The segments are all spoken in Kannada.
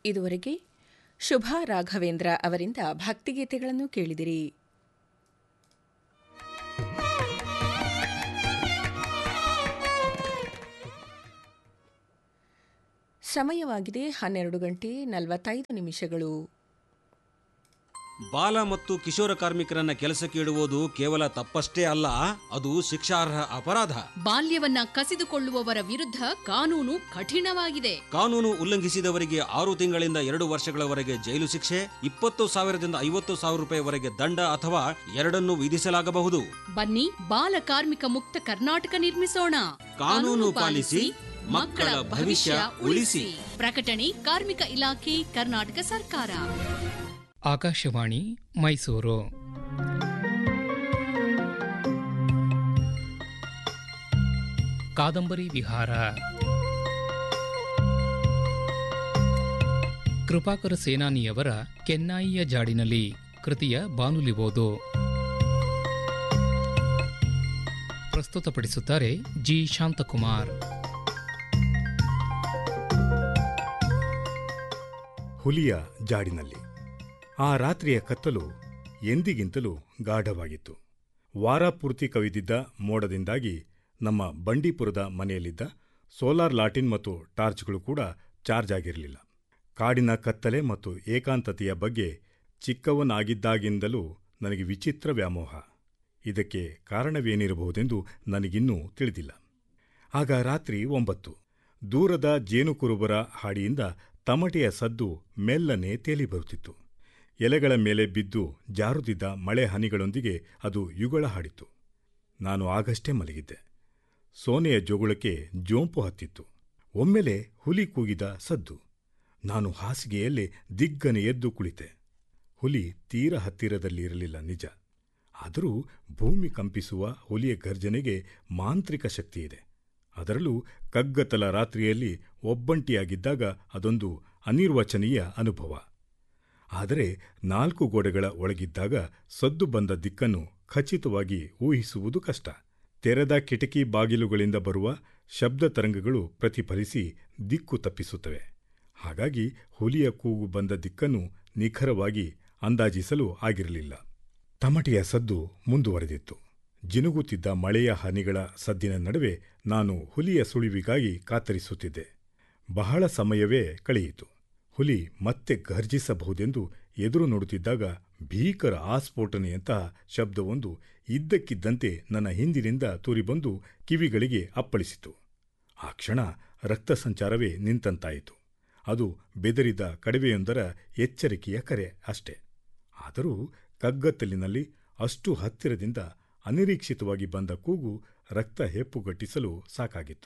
ಇದುವರೆಗೆ ಶುಭಾ ರಾಘವೇಂದ್ರ ಅವರಿಂದ ಭಕ್ತಿಗೀತೆಗಳನ್ನು ಕೇಳಿದಿರಿ ಸಮಯವಾಗಿದೆ ಹನ್ನೆರಡು ಗಂಟೆ ನಲವತ್ತೈದು ನಿಮಿಷಗಳು ಬಾಲ ಮತ್ತು ಕಿಶೋರ ಕಾರ್ಮಿಕರನ್ನ ಕೆಲಸಕ್ಕೆ ಇಡುವುದು ಕೇವಲ ತಪ್ಪಷ್ಟೇ ಅಲ್ಲ ಅದು ಶಿಕ್ಷಾರ್ಹ ಅಪರಾಧ ಬಾಲ್ಯವನ್ನ ಕಸಿದುಕೊಳ್ಳುವವರ ವಿರುದ್ಧ ಕಾನೂನು ಕಠಿಣವಾಗಿದೆ ಕಾನೂನು ಉಲ್ಲಂಘಿಸಿದವರಿಗೆ ಆರು ತಿಂಗಳಿಂದ ಎರಡು ವರ್ಷಗಳವರೆಗೆ ಜೈಲು ಶಿಕ್ಷೆ ಇಪ್ಪತ್ತು ಸಾವಿರದಿಂದ ಐವತ್ತು ಸಾವಿರ ರೂಪಾಯಿವರೆಗೆ ದಂಡ ಅಥವಾ ಎರಡನ್ನು ವಿಧಿಸಲಾಗಬಹುದು ಬನ್ನಿ ಬಾಲ ಕಾರ್ಮಿಕ ಮುಕ್ತ ಕರ್ನಾಟಕ ನಿರ್ಮಿಸೋಣ ಕಾನೂನು ಪಾಲಿಸಿ ಮಕ್ಕಳ ಭವಿಷ್ಯ ಉಳಿಸಿ ಪ್ರಕಟಣೆ ಕಾರ್ಮಿಕ ಇಲಾಖೆ ಕರ್ನಾಟಕ ಸರ್ಕಾರ ಆಕಾಶವಾಣಿ ಮೈಸೂರು ಕಾದಂಬರಿ ವಿಹಾರ ಕೃಪಾಕರ ಸೇನಾನಿಯವರ ಕೆನ್ನಾಯಿಯ ಜಾಡಿನಲ್ಲಿ ಕೃತಿಯ ಬಾನುಲಿ ಓದು ಪ್ರಸ್ತುತಪಡಿಸುತ್ತಾರೆ ಜಿ ಶಾಂತಕುಮಾರ್ ಹುಲಿಯ ಜಾಡಿನಲ್ಲಿ ಆ ರಾತ್ರಿಯ ಕತ್ತಲು ಎಂದಿಗಿಂತಲೂ ಗಾಢವಾಗಿತ್ತು ವಾರ ಪೂರ್ತಿ ಕವಿದಿದ್ದ ಮೋಡದಿಂದಾಗಿ ನಮ್ಮ ಬಂಡೀಪುರದ ಮನೆಯಲ್ಲಿದ್ದ ಸೋಲಾರ್ ಲಾಟಿನ್ ಮತ್ತು ಟಾರ್ಚ್ಗಳು ಕೂಡ ಚಾರ್ಜ್ ಆಗಿರಲಿಲ್ಲ ಕಾಡಿನ ಕತ್ತಲೆ ಮತ್ತು ಏಕಾಂತತೆಯ ಬಗ್ಗೆ ಚಿಕ್ಕವನಾಗಿದ್ದಾಗಿಂದಲೂ ನನಗೆ ವಿಚಿತ್ರ ವ್ಯಾಮೋಹ ಇದಕ್ಕೆ ಕಾರಣವೇನಿರಬಹುದೆಂದು ನನಗಿನ್ನೂ ತಿಳಿದಿಲ್ಲ ಆಗ ರಾತ್ರಿ ಒಂಬತ್ತು ದೂರದ ಜೇನುಕುರುಬರ ಹಾಡಿಯಿಂದ ತಮಟೆಯ ಸದ್ದು ಮೆಲ್ಲನೆ ತೇಲಿ ಬರುತ್ತಿತ್ತು ಎಲೆಗಳ ಮೇಲೆ ಬಿದ್ದು ಜಾರುತ್ತಿದ್ದ ಮಳೆ ಹನಿಗಳೊಂದಿಗೆ ಅದು ಯುಗಳ ಹಾಡಿತು ನಾನು ಆಗಷ್ಟೇ ಮಲಗಿದ್ದೆ ಸೋನೆಯ ಜೋಗುಳಕ್ಕೆ ಜೋಂಪು ಹತ್ತಿತ್ತು ಒಮ್ಮೆಲೆ ಹುಲಿ ಕೂಗಿದ ಸದ್ದು ನಾನು ಹಾಸಿಗೆಯಲ್ಲೇ ದಿಗ್ಗನೆ ಎದ್ದು ಕುಳಿತೆ ಹುಲಿ ತೀರ ಹತ್ತಿರದಲ್ಲಿ ಇರಲಿಲ್ಲ ನಿಜ ಆದರೂ ಭೂಮಿ ಕಂಪಿಸುವ ಹುಲಿಯ ಗರ್ಜನೆಗೆ ಮಾಂತ್ರಿಕ ಶಕ್ತಿಯಿದೆ ಅದರಲ್ಲೂ ಕಗ್ಗತ್ತಲ ರಾತ್ರಿಯಲ್ಲಿ ಒಬ್ಬಂಟಿಯಾಗಿದ್ದಾಗ ಅದೊಂದು ಅನಿರ್ವಚನೀಯ ಅನುಭವ ಆದರೆ ನಾಲ್ಕು ಗೋಡೆಗಳ ಒಳಗಿದ್ದಾಗ ಸದ್ದು ಬಂದ ದಿಕ್ಕನ್ನು ಖಚಿತವಾಗಿ ಊಹಿಸುವುದು ಕಷ್ಟ ತೆರೆದ ಕಿಟಕಿ ಬಾಗಿಲುಗಳಿಂದ ಬರುವ ಶಬ್ದ ತರಂಗಗಳು ಪ್ರತಿಫಲಿಸಿ ದಿಕ್ಕು ತಪ್ಪಿಸುತ್ತವೆ ಹಾಗಾಗಿ ಹುಲಿಯ ಕೂಗು ಬಂದ ದಿಕ್ಕನ್ನು ನಿಖರವಾಗಿ ಅಂದಾಜಿಸಲು ಆಗಿರಲಿಲ್ಲ ತಮಟೆಯ ಸದ್ದು ಮುಂದುವರೆದಿತ್ತು ಜಿನುಗುತ್ತಿದ್ದ ಮಳೆಯ ಹನಿಗಳ ಸದ್ದಿನ ನಡುವೆ ನಾನು ಹುಲಿಯ ಸುಳಿವಿಗಾಗಿ ಕಾತರಿಸುತ್ತಿದ್ದೆ ಬಹಳ ಸಮಯವೇ ಕಳೆಯಿತು ಹುಲಿ ಮತ್ತೆ ಗರ್ಜಿಸಬಹುದೆಂದು ಎದುರು ನೋಡುತ್ತಿದ್ದಾಗ ಭೀಕರ ಆಸ್ಫೋಟನೆಯಂತಹ ಶಬ್ದವೊಂದು ಇದ್ದಕ್ಕಿದ್ದಂತೆ ನನ್ನ ಹಿಂದಿನಿಂದ ತೂರಿಬಂದು ಕಿವಿಗಳಿಗೆ ಅಪ್ಪಳಿಸಿತು ಆ ಕ್ಷಣ ರಕ್ತ ಸಂಚಾರವೇ ನಿಂತಂತಾಯಿತು ಅದು ಬೆದರಿದ ಕಡವೆಯೊಂದರ ಎಚ್ಚರಿಕೆಯ ಕರೆ ಅಷ್ಟೆ ಆದರೂ ಕಗ್ಗತ್ತಲಿನಲ್ಲಿ ಅಷ್ಟು ಹತ್ತಿರದಿಂದ ಅನಿರೀಕ್ಷಿತವಾಗಿ ಬಂದ ಕೂಗು ರಕ್ತ ಹೆಪ್ಪುಗಟ್ಟಿಸಲು ಸಾಕಾಗಿತ್ತು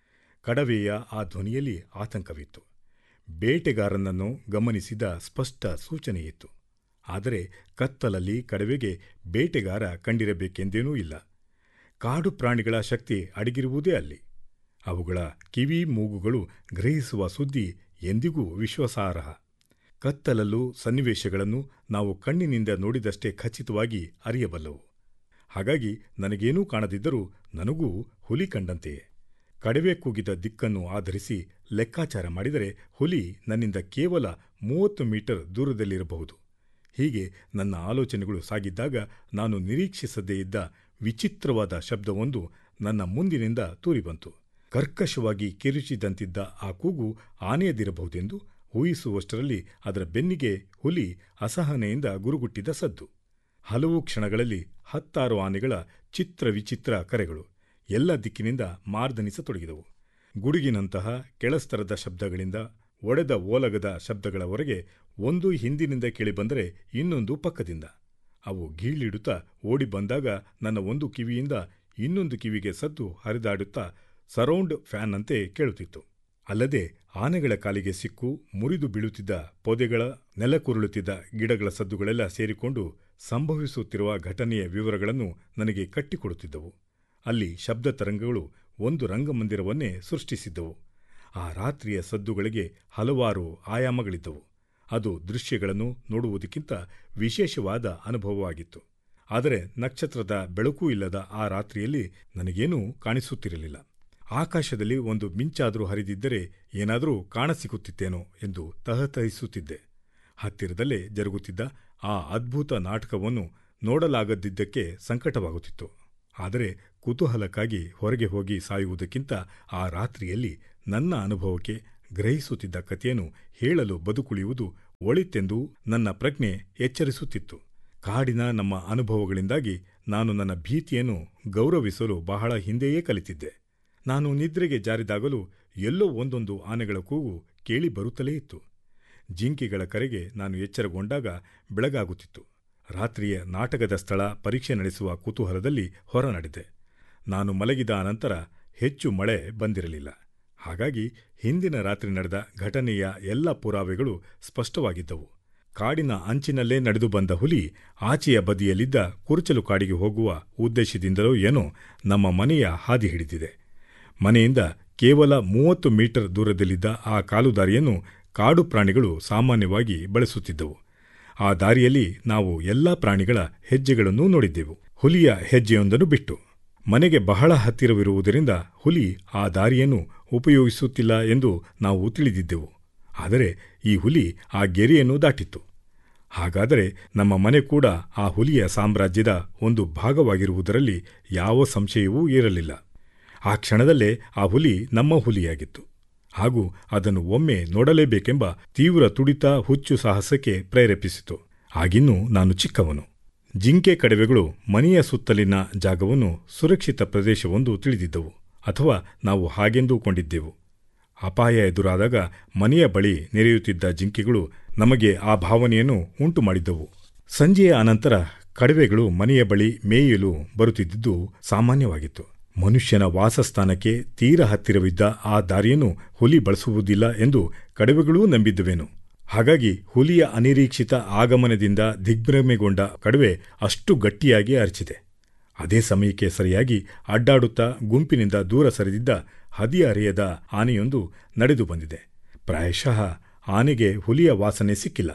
ಕಡವೆಯ ಆ ಧ್ವನಿಯಲ್ಲಿ ಆತಂಕವಿತ್ತು ಬೇಟೆಗಾರನನ್ನು ಗಮನಿಸಿದ ಸ್ಪಷ್ಟ ಸೂಚನೆಯಿತ್ತು ಆದರೆ ಕತ್ತಲಲ್ಲಿ ಕಡವೆಗೆ ಬೇಟೆಗಾರ ಕಂಡಿರಬೇಕೆಂದೇನೂ ಇಲ್ಲ ಕಾಡು ಪ್ರಾಣಿಗಳ ಶಕ್ತಿ ಅಡಗಿರುವುದೇ ಅಲ್ಲಿ ಅವುಗಳ ಕಿವಿ ಮೂಗುಗಳು ಗ್ರಹಿಸುವ ಸುದ್ದಿ ಎಂದಿಗೂ ವಿಶ್ವಾಸಾರ್ಹ ಕತ್ತಲಲ್ಲೂ ಸನ್ನಿವೇಶಗಳನ್ನು ನಾವು ಕಣ್ಣಿನಿಂದ ನೋಡಿದಷ್ಟೇ ಖಚಿತವಾಗಿ ಅರಿಯಬಲ್ಲವು ಹಾಗಾಗಿ ನನಗೇನೂ ಕಾಣದಿದ್ದರೂ ನನಗೂ ಹುಲಿ ಕಂಡಂತೆಯೇ ಕಡವೆ ಕೂಗಿದ ದಿಕ್ಕನ್ನು ಆಧರಿಸಿ ಲೆಕ್ಕಾಚಾರ ಮಾಡಿದರೆ ಹುಲಿ ನನ್ನಿಂದ ಕೇವಲ ಮೂವತ್ತು ಮೀಟರ್ ದೂರದಲ್ಲಿರಬಹುದು ಹೀಗೆ ನನ್ನ ಆಲೋಚನೆಗಳು ಸಾಗಿದ್ದಾಗ ನಾನು ನಿರೀಕ್ಷಿಸದೇ ಇದ್ದ ವಿಚಿತ್ರವಾದ ಶಬ್ದವೊಂದು ನನ್ನ ಮುಂದಿನಿಂದ ತೂರಿಬಂತು ಕರ್ಕಶವಾಗಿ ಕಿರುಚಿದಂತಿದ್ದ ಆ ಕೂಗು ಆನೆಯದಿರಬಹುದೆಂದು ಊಹಿಸುವಷ್ಟರಲ್ಲಿ ಅದರ ಬೆನ್ನಿಗೆ ಹುಲಿ ಅಸಹನೆಯಿಂದ ಗುರುಗುಟ್ಟಿದ ಸದ್ದು ಹಲವು ಕ್ಷಣಗಳಲ್ಲಿ ಹತ್ತಾರು ಆನೆಗಳ ಚಿತ್ರ ವಿಚಿತ್ರ ಕರೆಗಳು ಎಲ್ಲ ದಿಕ್ಕಿನಿಂದ ಮಾರ್ದನಿಸತೊಡಗಿದವು ಗುಡುಗಿನಂತಹ ಕೆಳಸ್ತರದ ಶಬ್ದಗಳಿಂದ ಒಡೆದ ಓಲಗದ ಶಬ್ದಗಳವರೆಗೆ ಒಂದು ಹಿಂದಿನಿಂದ ಕೇಳಿಬಂದರೆ ಇನ್ನೊಂದು ಪಕ್ಕದಿಂದ ಅವು ಗೀಳಿಡುತ್ತಾ ಓಡಿ ಬಂದಾಗ ನನ್ನ ಒಂದು ಕಿವಿಯಿಂದ ಇನ್ನೊಂದು ಕಿವಿಗೆ ಸದ್ದು ಹರಿದಾಡುತ್ತಾ ಸರೌಂಡ್ ಫ್ಯಾನ್ನಂತೆ ಕೇಳುತ್ತಿತ್ತು ಅಲ್ಲದೆ ಆನೆಗಳ ಕಾಲಿಗೆ ಸಿಕ್ಕು ಮುರಿದು ಬೀಳುತ್ತಿದ್ದ ಪೊದೆಗಳ ನೆಲಕುರುಳುತ್ತಿದ್ದ ಗಿಡಗಳ ಸದ್ದುಗಳೆಲ್ಲ ಸೇರಿಕೊಂಡು ಸಂಭವಿಸುತ್ತಿರುವ ಘಟನೆಯ ವಿವರಗಳನ್ನು ನನಗೆ ಕಟ್ಟಿಕೊಡುತ್ತಿದ್ದವು ಅಲ್ಲಿ ಶಬ್ದ ತರಂಗಗಳು ಒಂದು ರಂಗಮಂದಿರವನ್ನೇ ಸೃಷ್ಟಿಸಿದ್ದವು ಆ ರಾತ್ರಿಯ ಸದ್ದುಗಳಿಗೆ ಹಲವಾರು ಆಯಾಮಗಳಿದ್ದವು ಅದು ದೃಶ್ಯಗಳನ್ನು ನೋಡುವುದಕ್ಕಿಂತ ವಿಶೇಷವಾದ ಅನುಭವವಾಗಿತ್ತು ಆದರೆ ನಕ್ಷತ್ರದ ಬೆಳಕೂ ಇಲ್ಲದ ಆ ರಾತ್ರಿಯಲ್ಲಿ ನನಗೇನೂ ಕಾಣಿಸುತ್ತಿರಲಿಲ್ಲ ಆಕಾಶದಲ್ಲಿ ಒಂದು ಮಿಂಚಾದರೂ ಹರಿದಿದ್ದರೆ ಏನಾದರೂ ಕಾಣಸಿಗುತ್ತಿತ್ತೇನೋ ಎಂದು ತಹತಹಿಸುತ್ತಿದ್ದೆ ಹತ್ತಿರದಲ್ಲೇ ಜರುಗುತ್ತಿದ್ದ ಆ ಅದ್ಭುತ ನಾಟಕವನ್ನು ನೋಡಲಾಗದಿದ್ದಕ್ಕೆ ಸಂಕಟವಾಗುತ್ತಿತ್ತು ಆದರೆ ಕುತೂಹಲಕ್ಕಾಗಿ ಹೊರಗೆ ಹೋಗಿ ಸಾಯುವುದಕ್ಕಿಂತ ಆ ರಾತ್ರಿಯಲ್ಲಿ ನನ್ನ ಅನುಭವಕ್ಕೆ ಗ್ರಹಿಸುತ್ತಿದ್ದ ಕಥೆಯನ್ನು ಹೇಳಲು ಬದುಕುಳಿಯುವುದು ಒಳಿತೆಂದು ನನ್ನ ಪ್ರಜ್ಞೆ ಎಚ್ಚರಿಸುತ್ತಿತ್ತು ಕಾಡಿನ ನಮ್ಮ ಅನುಭವಗಳಿಂದಾಗಿ ನಾನು ನನ್ನ ಭೀತಿಯನ್ನು ಗೌರವಿಸಲು ಬಹಳ ಹಿಂದೆಯೇ ಕಲಿತಿದ್ದೆ ನಾನು ನಿದ್ರೆಗೆ ಜಾರಿದಾಗಲೂ ಎಲ್ಲೋ ಒಂದೊಂದು ಆನೆಗಳ ಕೂಗು ಕೇಳಿ ಬರುತ್ತಲೇ ಇತ್ತು ಜಿಂಕೆಗಳ ಕರೆಗೆ ನಾನು ಎಚ್ಚರಗೊಂಡಾಗ ಬೆಳಗಾಗುತ್ತಿತ್ತು ರಾತ್ರಿಯ ನಾಟಕದ ಸ್ಥಳ ಪರೀಕ್ಷೆ ನಡೆಸುವ ಕುತೂಹಲದಲ್ಲಿ ಹೊರ ನಡೆದೆ ನಾನು ಮಲಗಿದ ಅನಂತರ ಹೆಚ್ಚು ಮಳೆ ಬಂದಿರಲಿಲ್ಲ ಹಾಗಾಗಿ ಹಿಂದಿನ ರಾತ್ರಿ ನಡೆದ ಘಟನೆಯ ಎಲ್ಲ ಪುರಾವೆಗಳು ಸ್ಪಷ್ಟವಾಗಿದ್ದವು ಕಾಡಿನ ಅಂಚಿನಲ್ಲೇ ನಡೆದು ಬಂದ ಹುಲಿ ಆಚೆಯ ಬದಿಯಲ್ಲಿದ್ದ ಕುರುಚಲು ಕಾಡಿಗೆ ಹೋಗುವ ಉದ್ದೇಶದಿಂದಲೋ ಏನೋ ನಮ್ಮ ಮನೆಯ ಹಾದಿ ಹಿಡಿದಿದೆ ಮನೆಯಿಂದ ಕೇವಲ ಮೂವತ್ತು ಮೀಟರ್ ದೂರದಲ್ಲಿದ್ದ ಆ ಕಾಲುದಾರಿಯನ್ನು ಕಾಡು ಪ್ರಾಣಿಗಳು ಸಾಮಾನ್ಯವಾಗಿ ಬಳಸುತ್ತಿದ್ದವು ಆ ದಾರಿಯಲ್ಲಿ ನಾವು ಎಲ್ಲ ಪ್ರಾಣಿಗಳ ಹೆಜ್ಜೆಗಳನ್ನೂ ನೋಡಿದ್ದೆವು ಹುಲಿಯ ಹೆಜ್ಜೆಯೊಂದನ್ನು ಬಿಟ್ಟು ಮನೆಗೆ ಬಹಳ ಹತ್ತಿರವಿರುವುದರಿಂದ ಹುಲಿ ಆ ದಾರಿಯನ್ನು ಉಪಯೋಗಿಸುತ್ತಿಲ್ಲ ಎಂದು ನಾವು ತಿಳಿದಿದ್ದೆವು ಆದರೆ ಈ ಹುಲಿ ಆ ಗೆರೆಯನ್ನು ದಾಟಿತ್ತು ಹಾಗಾದರೆ ನಮ್ಮ ಮನೆ ಕೂಡ ಆ ಹುಲಿಯ ಸಾಮ್ರಾಜ್ಯದ ಒಂದು ಭಾಗವಾಗಿರುವುದರಲ್ಲಿ ಯಾವ ಸಂಶಯವೂ ಇರಲಿಲ್ಲ ಆ ಕ್ಷಣದಲ್ಲೇ ಆ ಹುಲಿ ನಮ್ಮ ಹುಲಿಯಾಗಿತ್ತು ಹಾಗೂ ಅದನ್ನು ಒಮ್ಮೆ ನೋಡಲೇಬೇಕೆಂಬ ತೀವ್ರ ತುಡಿತ ಹುಚ್ಚು ಸಾಹಸಕ್ಕೆ ಪ್ರೇರೇಪಿಸಿತು ಆಗಿನ್ನೂ ನಾನು ಚಿಕ್ಕವನು ಜಿಂಕೆ ಕಡವೆಗಳು ಮನೆಯ ಸುತ್ತಲಿನ ಜಾಗವನ್ನು ಸುರಕ್ಷಿತ ಪ್ರದೇಶವೊಂದು ತಿಳಿದಿದ್ದವು ಅಥವಾ ನಾವು ಹಾಗೆಂದೂ ಕೊಂಡಿದ್ದೆವು ಅಪಾಯ ಎದುರಾದಾಗ ಮನೆಯ ಬಳಿ ನೆರೆಯುತ್ತಿದ್ದ ಜಿಂಕೆಗಳು ನಮಗೆ ಆ ಭಾವನೆಯನ್ನು ಉಂಟು ಮಾಡಿದ್ದವು ಸಂಜೆಯ ಅನಂತರ ಕಡವೆಗಳು ಮನೆಯ ಬಳಿ ಮೇಯಲು ಬರುತ್ತಿದ್ದುದು ಸಾಮಾನ್ಯವಾಗಿತ್ತು ಮನುಷ್ಯನ ವಾಸಸ್ಥಾನಕ್ಕೆ ತೀರ ಹತ್ತಿರವಿದ್ದ ಆ ದಾರಿಯನ್ನು ಹುಲಿ ಬಳಸುವುದಿಲ್ಲ ಎಂದು ಕಡವೆಗಳೂ ನಂಬಿದ್ದುವೇನು ಹಾಗಾಗಿ ಹುಲಿಯ ಅನಿರೀಕ್ಷಿತ ಆಗಮನದಿಂದ ದಿಗ್ಭ್ರಮೆಗೊಂಡ ಕಡವೆ ಅಷ್ಟು ಗಟ್ಟಿಯಾಗಿ ಅರಚಿದೆ ಅದೇ ಸಮಯಕ್ಕೆ ಸರಿಯಾಗಿ ಅಡ್ಡಾಡುತ್ತಾ ಗುಂಪಿನಿಂದ ದೂರ ಸರಿದಿದ್ದ ಹದಿಹರೆಯದ ಆನೆಯೊಂದು ನಡೆದು ಬಂದಿದೆ ಪ್ರಾಯಶಃ ಆನೆಗೆ ಹುಲಿಯ ವಾಸನೆ ಸಿಕ್ಕಿಲ್ಲ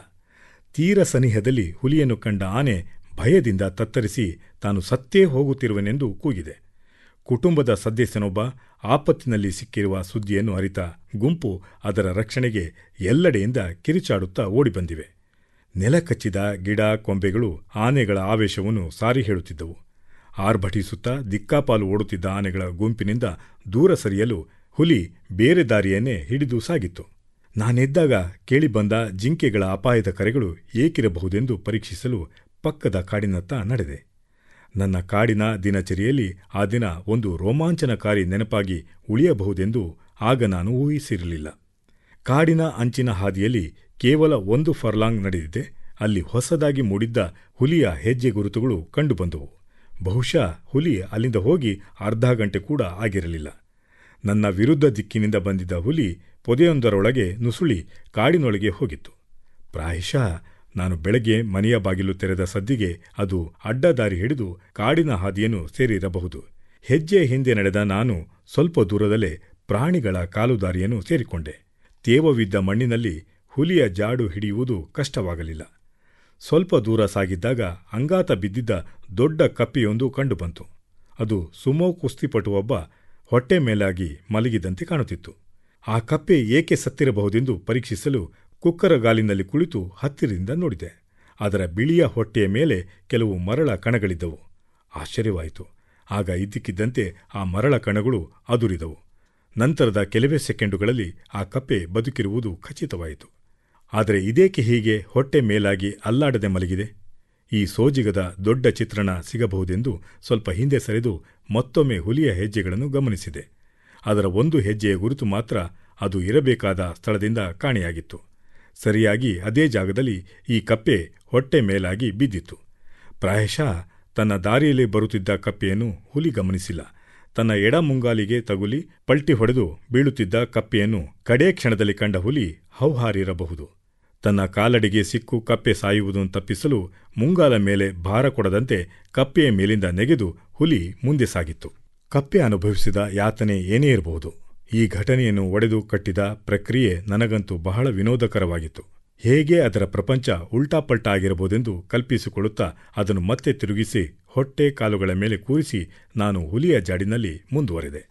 ತೀರ ಸನಿಹದಲ್ಲಿ ಹುಲಿಯನ್ನು ಕಂಡ ಆನೆ ಭಯದಿಂದ ತತ್ತರಿಸಿ ತಾನು ಸತ್ತೇ ಹೋಗುತ್ತಿರುವನೆಂದು ಕೂಗಿದೆ ಕುಟುಂಬದ ಸದಸ್ಯನೊಬ್ಬ ಆಪತ್ತಿನಲ್ಲಿ ಸಿಕ್ಕಿರುವ ಸುದ್ದಿಯನ್ನು ಅರಿತ ಗುಂಪು ಅದರ ರಕ್ಷಣೆಗೆ ಎಲ್ಲೆಡೆಯಿಂದ ಕಿರಿಚಾಡುತ್ತಾ ಓಡಿಬಂದಿವೆ ನೆಲಕಚ್ಚಿದ ಗಿಡ ಕೊಂಬೆಗಳು ಆನೆಗಳ ಆವೇಶವನ್ನು ಸಾರಿ ಹೇಳುತ್ತಿದ್ದವು ಆರ್ಭಟಿಸುತ್ತಾ ದಿಕ್ಕಾಪಾಲು ಓಡುತ್ತಿದ್ದ ಆನೆಗಳ ಗುಂಪಿನಿಂದ ದೂರ ಸರಿಯಲು ಹುಲಿ ಬೇರೆ ದಾರಿಯನ್ನೇ ಹಿಡಿದು ಸಾಗಿತ್ತು ನಾನೆದ್ದಾಗ ಕೇಳಿಬಂದ ಜಿಂಕೆಗಳ ಅಪಾಯದ ಕರೆಗಳು ಏಕಿರಬಹುದೆಂದು ಪರೀಕ್ಷಿಸಲು ಪಕ್ಕದ ಕಾಡಿನತ್ತ ನಡೆದೆ ನನ್ನ ಕಾಡಿನ ದಿನಚರಿಯಲ್ಲಿ ಆ ದಿನ ಒಂದು ರೋಮಾಂಚನಕಾರಿ ನೆನಪಾಗಿ ಉಳಿಯಬಹುದೆಂದು ಆಗ ನಾನು ಊಹಿಸಿರಲಿಲ್ಲ ಕಾಡಿನ ಅಂಚಿನ ಹಾದಿಯಲ್ಲಿ ಕೇವಲ ಒಂದು ಫರ್ಲಾಂಗ್ ನಡೆದಿದೆ ಅಲ್ಲಿ ಹೊಸದಾಗಿ ಮೂಡಿದ್ದ ಹುಲಿಯ ಹೆಜ್ಜೆ ಗುರುತುಗಳು ಕಂಡುಬಂದವು ಬಹುಶಃ ಹುಲಿ ಅಲ್ಲಿಂದ ಹೋಗಿ ಅರ್ಧ ಗಂಟೆ ಕೂಡ ಆಗಿರಲಿಲ್ಲ ನನ್ನ ವಿರುದ್ಧ ದಿಕ್ಕಿನಿಂದ ಬಂದಿದ್ದ ಹುಲಿ ಪೊದೆಯೊಂದರೊಳಗೆ ನುಸುಳಿ ಕಾಡಿನೊಳಗೆ ಹೋಗಿತ್ತು ಪ್ರಾಯಶಃ ನಾನು ಬೆಳಗ್ಗೆ ಮನೆಯ ಬಾಗಿಲು ತೆರೆದ ಸದ್ದಿಗೆ ಅದು ಅಡ್ಡದಾರಿ ಹಿಡಿದು ಕಾಡಿನ ಹಾದಿಯನ್ನು ಸೇರಿರಬಹುದು ಹೆಜ್ಜೆ ಹಿಂದೆ ನಡೆದ ನಾನು ಸ್ವಲ್ಪ ದೂರದಲ್ಲೇ ಪ್ರಾಣಿಗಳ ಕಾಲುದಾರಿಯನ್ನು ಸೇರಿಕೊಂಡೆ ತೇವವಿದ್ದ ಮಣ್ಣಿನಲ್ಲಿ ಹುಲಿಯ ಜಾಡು ಹಿಡಿಯುವುದು ಕಷ್ಟವಾಗಲಿಲ್ಲ ಸ್ವಲ್ಪ ದೂರ ಸಾಗಿದ್ದಾಗ ಅಂಗಾತ ಬಿದ್ದಿದ್ದ ದೊಡ್ಡ ಕಪ್ಪೆಯೊಂದು ಕಂಡುಬಂತು ಅದು ಸುಮೋ ಕುಸ್ತಿಪಟುವೊಬ್ಬ ಹೊಟ್ಟೆ ಮೇಲಾಗಿ ಮಲಗಿದಂತೆ ಕಾಣುತ್ತಿತ್ತು ಆ ಕಪ್ಪೆ ಏಕೆ ಸತ್ತಿರಬಹುದೆಂದು ಪರೀಕ್ಷಿಸಲು ಕುಕ್ಕರಗಾಲಿನಲ್ಲಿ ಕುಳಿತು ಹತ್ತಿರದಿಂದ ನೋಡಿದೆ ಅದರ ಬಿಳಿಯ ಹೊಟ್ಟೆಯ ಮೇಲೆ ಕೆಲವು ಮರಳ ಕಣಗಳಿದ್ದವು ಆಶ್ಚರ್ಯವಾಯಿತು ಆಗ ಇದ್ದಕ್ಕಿದ್ದಂತೆ ಆ ಮರಳ ಕಣಗಳು ಅದುರಿದವು ನಂತರದ ಕೆಲವೇ ಸೆಕೆಂಡುಗಳಲ್ಲಿ ಆ ಕಪ್ಪೆ ಬದುಕಿರುವುದು ಖಚಿತವಾಯಿತು ಆದರೆ ಇದೇಕೆ ಹೀಗೆ ಹೊಟ್ಟೆ ಮೇಲಾಗಿ ಅಲ್ಲಾಡದೆ ಮಲಗಿದೆ ಈ ಸೋಜಿಗದ ದೊಡ್ಡ ಚಿತ್ರಣ ಸಿಗಬಹುದೆಂದು ಸ್ವಲ್ಪ ಹಿಂದೆ ಸರಿದು ಮತ್ತೊಮ್ಮೆ ಹುಲಿಯ ಹೆಜ್ಜೆಗಳನ್ನು ಗಮನಿಸಿದೆ ಅದರ ಒಂದು ಹೆಜ್ಜೆಯ ಗುರುತು ಮಾತ್ರ ಅದು ಇರಬೇಕಾದ ಸ್ಥಳದಿಂದ ಕಾಣೆಯಾಗಿತ್ತು ಸರಿಯಾಗಿ ಅದೇ ಜಾಗದಲ್ಲಿ ಈ ಕಪ್ಪೆ ಹೊಟ್ಟೆ ಮೇಲಾಗಿ ಬಿದ್ದಿತ್ತು ಪ್ರಾಯಶಃ ತನ್ನ ದಾರಿಯಲ್ಲಿ ಬರುತ್ತಿದ್ದ ಕಪ್ಪೆಯನ್ನು ಹುಲಿ ಗಮನಿಸಿಲ್ಲ ತನ್ನ ಎಡ ಮುಂಗಾಲಿಗೆ ತಗುಲಿ ಪಲ್ಟಿ ಹೊಡೆದು ಬೀಳುತ್ತಿದ್ದ ಕಪ್ಪೆಯನ್ನು ಕಡೇ ಕ್ಷಣದಲ್ಲಿ ಕಂಡ ಹುಲಿ ಹೌಹಾರಿರಬಹುದು ತನ್ನ ಕಾಲಡಿಗೆ ಸಿಕ್ಕು ಕಪ್ಪೆ ಸಾಯುವುದನ್ನು ತಪ್ಪಿಸಲು ಮುಂಗಾಲ ಮೇಲೆ ಭಾರ ಕೊಡದಂತೆ ಕಪ್ಪೆಯ ಮೇಲಿಂದ ನೆಗೆದು ಹುಲಿ ಮುಂದೆ ಸಾಗಿತ್ತು ಕಪ್ಪೆ ಅನುಭವಿಸಿದ ಯಾತನೆ ಏನೇ ಇರಬಹುದು ಈ ಘಟನೆಯನ್ನು ಒಡೆದು ಕಟ್ಟಿದ ಪ್ರಕ್ರಿಯೆ ನನಗಂತೂ ಬಹಳ ವಿನೋದಕರವಾಗಿತ್ತು ಹೇಗೆ ಅದರ ಪ್ರಪಂಚ ಉಲ್ಟಾಪಲ್ಟಾ ಆಗಿರಬಹುದೆಂದು ಕಲ್ಪಿಸಿಕೊಳ್ಳುತ್ತಾ ಅದನ್ನು ಮತ್ತೆ ತಿರುಗಿಸಿ ಹೊಟ್ಟೆ ಕಾಲುಗಳ ಮೇಲೆ ಕೂರಿಸಿ ನಾನು ಹುಲಿಯ ಜಾಡಿನಲ್ಲಿ ಮುಂದುವರೆದೆ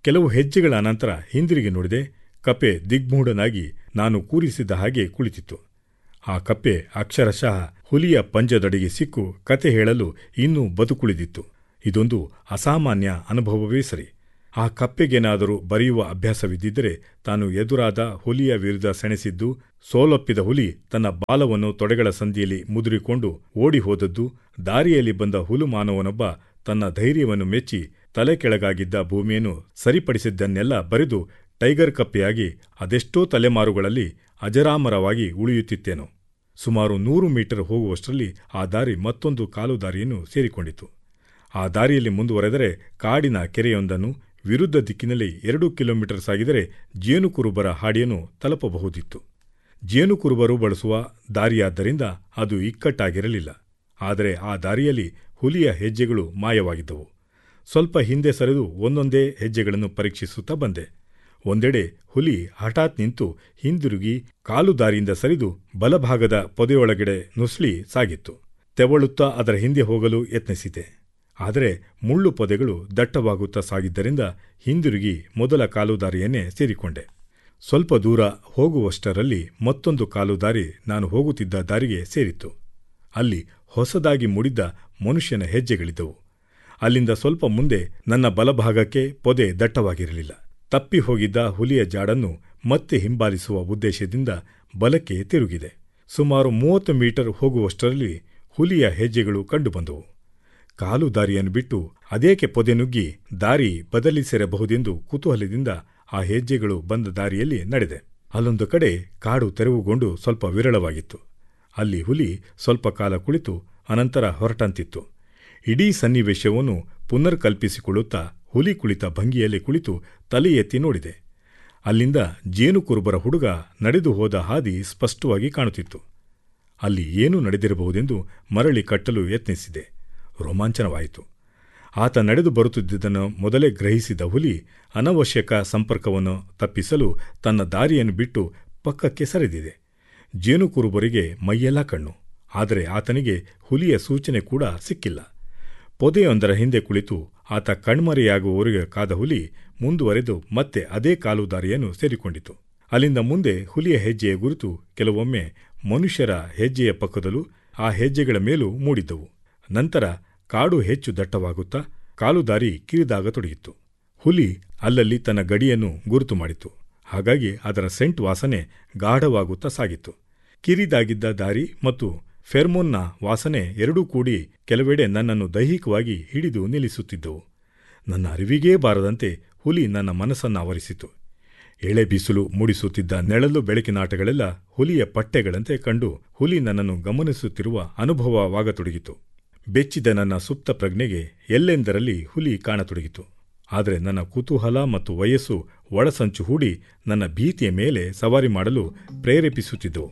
ಕೆಲವು ಹೆಜ್ಜೆಗಳ ಅನಂತರ ಹಿಂದಿರುಗಿ ನೋಡಿದೆ ಕಪ್ಪೆ ದಿಗ್ಮೂಢನಾಗಿ ನಾನು ಕೂರಿಸಿದ್ದ ಹಾಗೆ ಕುಳಿತಿತ್ತು ಆ ಕಪ್ಪೆ ಅಕ್ಷರಶಃ ಹುಲಿಯ ಪಂಜದಡಿಗೆ ಸಿಕ್ಕು ಕತೆ ಹೇಳಲು ಇನ್ನೂ ಬದುಕುಳಿದಿತ್ತು ಇದೊಂದು ಅಸಾಮಾನ್ಯ ಅನುಭವವೇ ಸರಿ ಆ ಕಪ್ಪೆಗೇನಾದರೂ ಬರೆಯುವ ಅಭ್ಯಾಸವಿದ್ದಿದ್ದರೆ ತಾನು ಎದುರಾದ ಹುಲಿಯ ವಿರುದ್ಧ ಸೆಣಸಿದ್ದು ಸೋಲೊಪ್ಪಿದ ಹುಲಿ ತನ್ನ ಬಾಲವನ್ನು ತೊಡೆಗಳ ಸಂದಿಯಲ್ಲಿ ಮುದುರಿಕೊಂಡು ಓಡಿ ಹೋದದ್ದು ದಾರಿಯಲ್ಲಿ ಬಂದ ಹುಲು ಮಾನವನೊಬ್ಬ ತನ್ನ ಧೈರ್ಯವನ್ನು ಮೆಚ್ಚಿ ತಲೆ ಕೆಳಗಾಗಿದ್ದ ಭೂಮಿಯನ್ನು ಸರಿಪಡಿಸಿದ್ದನ್ನೆಲ್ಲ ಬರೆದು ಟೈಗರ್ ಕಪ್ಪೆಯಾಗಿ ಅದೆಷ್ಟೋ ತಲೆಮಾರುಗಳಲ್ಲಿ ಅಜರಾಮರವಾಗಿ ಉಳಿಯುತ್ತಿತ್ತೇನೋ ಸುಮಾರು ನೂರು ಮೀಟರ್ ಹೋಗುವಷ್ಟರಲ್ಲಿ ಆ ದಾರಿ ಮತ್ತೊಂದು ಕಾಲು ದಾರಿಯನ್ನು ಸೇರಿಕೊಂಡಿತು ಆ ದಾರಿಯಲ್ಲಿ ಮುಂದುವರೆದರೆ ಕಾಡಿನ ಕೆರೆಯೊಂದನ್ನು ವಿರುದ್ಧ ದಿಕ್ಕಿನಲ್ಲಿ ಎರಡು ಕಿಲೋಮೀಟರ್ ಸಾಗಿದರೆ ಜೇನುಕುರುಬರ ಹಾಡಿಯನ್ನು ತಲುಪಬಹುದಿತ್ತು ಜೇನುಕುರುಬರು ಬಳಸುವ ದಾರಿಯಾದ್ದರಿಂದ ಅದು ಇಕ್ಕಟ್ಟಾಗಿರಲಿಲ್ಲ ಆದರೆ ಆ ದಾರಿಯಲ್ಲಿ ಹುಲಿಯ ಹೆಜ್ಜೆಗಳು ಮಾಯವಾಗಿದ್ದವು ಸ್ವಲ್ಪ ಹಿಂದೆ ಸರಿದು ಒಂದೊಂದೇ ಹೆಜ್ಜೆಗಳನ್ನು ಪರೀಕ್ಷಿಸುತ್ತಾ ಬಂದೆ ಒಂದೆಡೆ ಹುಲಿ ಹಠಾತ್ ನಿಂತು ಹಿಂದಿರುಗಿ ಕಾಲು ದಾರಿಯಿಂದ ಸರಿದು ಬಲಭಾಗದ ಪೊದೆಯೊಳಗಡೆ ನುಸ್ಲಿ ಸಾಗಿತ್ತು ತೆವಳುತ್ತಾ ಅದರ ಹಿಂದೆ ಹೋಗಲು ಯತ್ನಿಸಿದೆ ಆದರೆ ಮುಳ್ಳು ಪೊದೆಗಳು ದಟ್ಟವಾಗುತ್ತಾ ಸಾಗಿದ್ದರಿಂದ ಹಿಂದಿರುಗಿ ಮೊದಲ ಕಾಲುದಾರಿಯನ್ನೇ ಸೇರಿಕೊಂಡೆ ಸ್ವಲ್ಪ ದೂರ ಹೋಗುವಷ್ಟರಲ್ಲಿ ಮತ್ತೊಂದು ಕಾಲುದಾರಿ ನಾನು ಹೋಗುತ್ತಿದ್ದ ದಾರಿಗೆ ಸೇರಿತ್ತು ಅಲ್ಲಿ ಹೊಸದಾಗಿ ಮೂಡಿದ್ದ ಮನುಷ್ಯನ ಹೆಜ್ಜೆಗಳಿದ್ದವು ಅಲ್ಲಿಂದ ಸ್ವಲ್ಪ ಮುಂದೆ ನನ್ನ ಬಲಭಾಗಕ್ಕೆ ಪೊದೆ ದಟ್ಟವಾಗಿರಲಿಲ್ಲ ತಪ್ಪಿ ಹೋಗಿದ್ದ ಹುಲಿಯ ಜಾಡನ್ನು ಮತ್ತೆ ಹಿಂಬಾಲಿಸುವ ಉದ್ದೇಶದಿಂದ ಬಲಕ್ಕೆ ತಿರುಗಿದೆ ಸುಮಾರು ಮೂವತ್ತು ಮೀಟರ್ ಹೋಗುವಷ್ಟರಲ್ಲಿ ಹುಲಿಯ ಹೆಜ್ಜೆಗಳು ಕಂಡುಬಂದವು ಕಾಲು ದಾರಿಯನ್ನು ಬಿಟ್ಟು ಅದೇಕೆ ಪೊದೆ ನುಗ್ಗಿ ದಾರಿ ಬದಲಿಸಿರಬಹುದೆಂದು ಕುತೂಹಲದಿಂದ ಆ ಹೆಜ್ಜೆಗಳು ಬಂದ ದಾರಿಯಲ್ಲಿ ನಡೆದೆ ಅಲ್ಲೊಂದು ಕಡೆ ಕಾಡು ತೆರವುಗೊಂಡು ಸ್ವಲ್ಪ ವಿರಳವಾಗಿತ್ತು ಅಲ್ಲಿ ಹುಲಿ ಸ್ವಲ್ಪ ಕಾಲ ಕುಳಿತು ಅನಂತರ ಹೊರಟಂತಿತ್ತು ಇಡೀ ಸನ್ನಿವೇಶವನ್ನು ಪುನರ್ಕಲ್ಪಿಸಿಕೊಳ್ಳುತ್ತಾ ಹುಲಿ ಕುಳಿತ ಭಂಗಿಯಲ್ಲಿ ಕುಳಿತು ತಲೆ ಎತ್ತಿ ನೋಡಿದೆ ಅಲ್ಲಿಂದ ಜೇನುಕುರುಬರ ಹುಡುಗ ನಡೆದು ಹೋದ ಹಾದಿ ಸ್ಪಷ್ಟವಾಗಿ ಕಾಣುತ್ತಿತ್ತು ಅಲ್ಲಿ ಏನು ನಡೆದಿರಬಹುದೆಂದು ಮರಳಿ ಕಟ್ಟಲು ಯತ್ನಿಸಿದೆ ರೋಮಾಂಚನವಾಯಿತು ಆತ ನಡೆದು ಬರುತ್ತಿದ್ದುದನ್ನು ಮೊದಲೇ ಗ್ರಹಿಸಿದ ಹುಲಿ ಅನವಶ್ಯಕ ಸಂಪರ್ಕವನ್ನು ತಪ್ಪಿಸಲು ತನ್ನ ದಾರಿಯನ್ನು ಬಿಟ್ಟು ಪಕ್ಕಕ್ಕೆ ಸರಿದಿದೆ ಜೇನುಕುರುಬರಿಗೆ ಮೈಯೆಲ್ಲ ಕಣ್ಣು ಆದರೆ ಆತನಿಗೆ ಹುಲಿಯ ಸೂಚನೆ ಕೂಡ ಸಿಕ್ಕಿಲ್ಲ ಪೊದೆಯೊಂದರ ಹಿಂದೆ ಕುಳಿತು ಆತ ಕಣ್ಮರೆಯಾಗುವವರೆಗೆ ಕಾದ ಹುಲಿ ಮುಂದುವರೆದು ಮತ್ತೆ ಅದೇ ಕಾಲು ದಾರಿಯನ್ನು ಸೇರಿಕೊಂಡಿತು ಅಲ್ಲಿಂದ ಮುಂದೆ ಹುಲಿಯ ಹೆಜ್ಜೆಯ ಗುರುತು ಕೆಲವೊಮ್ಮೆ ಮನುಷ್ಯರ ಹೆಜ್ಜೆಯ ಪಕ್ಕದಲ್ಲೂ ಆ ಹೆಜ್ಜೆಗಳ ಮೇಲೂ ಮೂಡಿದ್ದವು ನಂತರ ಕಾಡು ಹೆಚ್ಚು ದಟ್ಟವಾಗುತ್ತಾ ಕಾಲುದಾರಿ ಕಿರಿದಾಗತೊಡಗಿತ್ತು ಹುಲಿ ಅಲ್ಲಲ್ಲಿ ತನ್ನ ಗಡಿಯನ್ನು ಗುರುತು ಮಾಡಿತು ಹಾಗಾಗಿ ಅದರ ಸೆಂಟ್ ವಾಸನೆ ಗಾಢವಾಗುತ್ತಾ ಸಾಗಿತ್ತು ಕಿರಿದಾಗಿದ್ದ ದಾರಿ ಮತ್ತು ಫೆರ್ಮೋನ್ನ ವಾಸನೆ ಎರಡೂ ಕೂಡಿ ಕೆಲವೆಡೆ ನನ್ನನ್ನು ದೈಹಿಕವಾಗಿ ಹಿಡಿದು ನಿಲ್ಲಿಸುತ್ತಿದ್ದವು ನನ್ನ ಅರಿವಿಗೇ ಬಾರದಂತೆ ಹುಲಿ ನನ್ನ ಮನಸ್ಸನ್ನು ಆವರಿಸಿತು ಎಳೆ ಬಿಸಿಲು ಮೂಡಿಸುತ್ತಿದ್ದ ನೆಳಲು ಬೆಳಕಿನಾಟಗಳೆಲ್ಲ ಹುಲಿಯ ಪಟ್ಟೆಗಳಂತೆ ಕಂಡು ಹುಲಿ ನನ್ನನ್ನು ಗಮನಿಸುತ್ತಿರುವ ಅನುಭವವಾಗತೊಡಗಿತು ಬೆಚ್ಚಿದ ನನ್ನ ಸುಪ್ತ ಪ್ರಜ್ಞೆಗೆ ಎಲ್ಲೆಂದರಲ್ಲಿ ಹುಲಿ ಕಾಣತೊಡಗಿತು ಆದರೆ ನನ್ನ ಕುತೂಹಲ ಮತ್ತು ವಯಸ್ಸು ಒಳಸಂಚು ಹೂಡಿ ನನ್ನ ಭೀತಿಯ ಮೇಲೆ ಸವಾರಿ ಮಾಡಲು ಪ್ರೇರೇಪಿಸುತ್ತಿದ್ದವು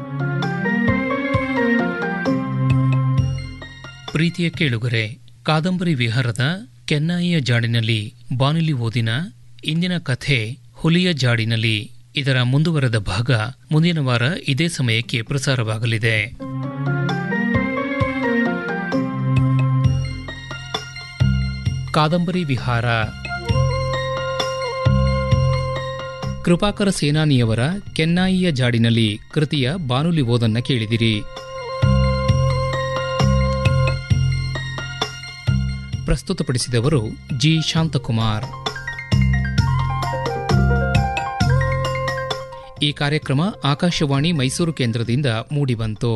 ಪ್ರೀತಿಯ ಕೇಳುಗರೆ ಕಾದಂಬರಿ ವಿಹಾರದ ಕೆನ್ನಾಯಿಯ ಜಾಡಿನಲ್ಲಿ ಬಾನುಲಿ ಓದಿನ ಇಂದಿನ ಕಥೆ ಹುಲಿಯ ಜಾಡಿನಲ್ಲಿ ಇದರ ಮುಂದುವರೆದ ಭಾಗ ಮುಂದಿನ ವಾರ ಇದೇ ಸಮಯಕ್ಕೆ ಪ್ರಸಾರವಾಗಲಿದೆ ಕಾದಂಬರಿ ವಿಹಾರ ಕೃಪಾಕರ ಸೇನಾನಿಯವರ ಕೆನ್ನಾಯಿಯ ಜಾಡಿನಲ್ಲಿ ಕೃತಿಯ ಬಾನುಲಿ ಓದನ್ನ ಕೇಳಿದಿರಿ ಪ್ರಸ್ತುತಪಡಿಸಿದವರು ಜಿ ಶಾಂತಕುಮಾರ್ ಈ ಕಾರ್ಯಕ್ರಮ ಆಕಾಶವಾಣಿ ಮೈಸೂರು ಕೇಂದ್ರದಿಂದ ಮೂಡಿಬಂತು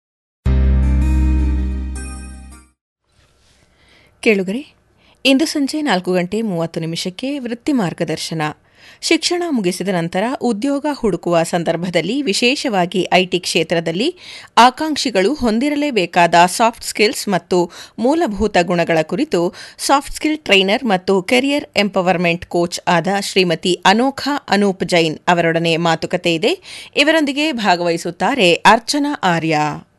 ಕೇಳುಗರೆ ಇಂದು ಸಂಜೆ ನಾಲ್ಕು ಗಂಟೆ ಮೂವತ್ತು ನಿಮಿಷಕ್ಕೆ ವೃತ್ತಿ ಮಾರ್ಗದರ್ಶನ ಶಿಕ್ಷಣ ಮುಗಿಸಿದ ನಂತರ ಉದ್ಯೋಗ ಹುಡುಕುವ ಸಂದರ್ಭದಲ್ಲಿ ವಿಶೇಷವಾಗಿ ಐಟಿ ಕ್ಷೇತ್ರದಲ್ಲಿ ಆಕಾಂಕ್ಷಿಗಳು ಹೊಂದಿರಲೇಬೇಕಾದ ಸಾಫ್ಟ್ ಸ್ಕಿಲ್ಸ್ ಮತ್ತು ಮೂಲಭೂತ ಗುಣಗಳ ಕುರಿತು ಸಾಫ್ಟ್ ಸ್ಕಿಲ್ ಟ್ರೈನರ್ ಮತ್ತು ಕೆರಿಯರ್ ಎಂಪವರ್ಮೆಂಟ್ ಕೋಚ್ ಆದ ಶ್ರೀಮತಿ ಅನೋಖಾ ಅನೂಪ್ ಜೈನ್ ಅವರೊಡನೆ ಮಾತುಕತೆ ಇದೆ ಇವರೊಂದಿಗೆ ಭಾಗವಹಿಸುತ್ತಾರೆ ಅರ್ಚನಾ ಆರ್ಯ